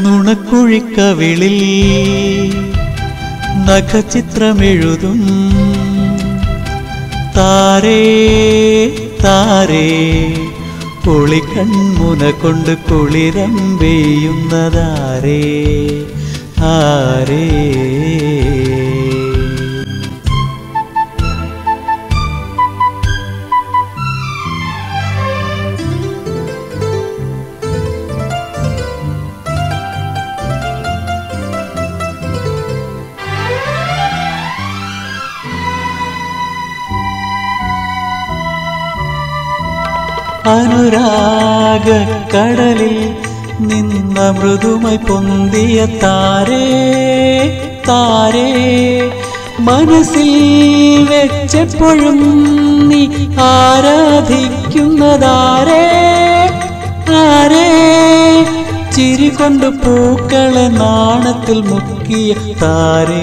നുണക്കുഴിക്കവിളിൽ നഖചിത്രമെഴുതും താരേ താരേ ഒളിക്കൺമുന കൊണ്ട് കുളിരം പെയ്യുന്നതാരേ ആരേ അനുരാഗ കടലിൽ നിന്ന മൃദുമായി പൊന്തിയ താരേ താരേ മനസ്സിൽ വെച്ചെപ്പോഴും നീ ആരാധിക്കുന്നതാരേ ആരേ ചിരി കൊണ്ട് പൂക്കളെ നാണത്തിൽ മുക്കിയ താരേ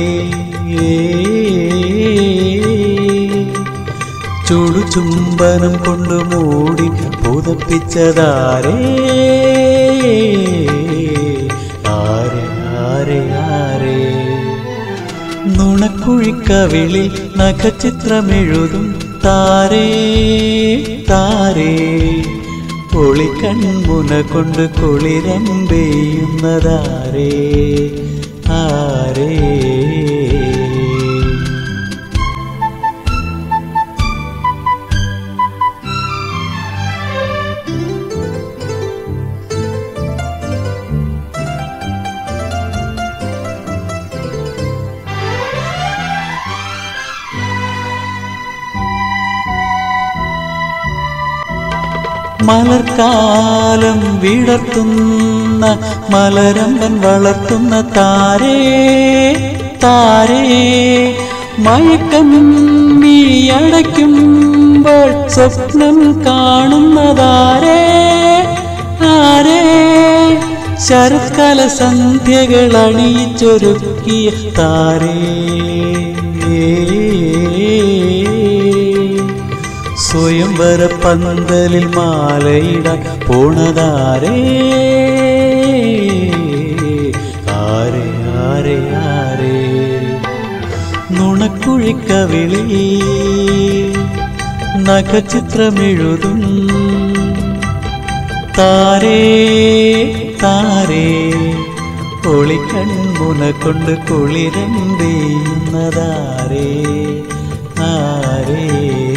ചുടു ചുംബനം കൊണ്ട് മൂടി പുതപ്പിച്ചതാരേ ആരെ ആരെ ആരെ നുണക്കുഴിക്കവിളിൽ നഖചിത്രമെഴുതും താരേ താരേ ഒളിക്കൺമുന കൊണ്ട് കുളിരം പെയ്യുന്നതാരേ ആരേ മലർക്കാലം വിടർത്തുന്ന മലരമ്പൻ വളർത്തുന്ന താരേ താരേ മയക്കം അടയ്ക്കുമ്പോൾ സ്വപ്നം കാണുന്നതാരേ ആരേ ശരത്കാല സന്ധ്യകൾ അണിയിച്ചൊരുക്കിയ താരേ സ്വയംവര പന്തലിൽ മാലയിടാൻ പോണതാരേ ആരെ ആരെ ആരെ നുണക്കുഴിക്കവിളി നഖചിത്രമെഴുതും താരേ താരേ ഒളിക്കൺമുന കൊണ്ട് കുളിരം പെയ്യുന്നതാരേ ആരേ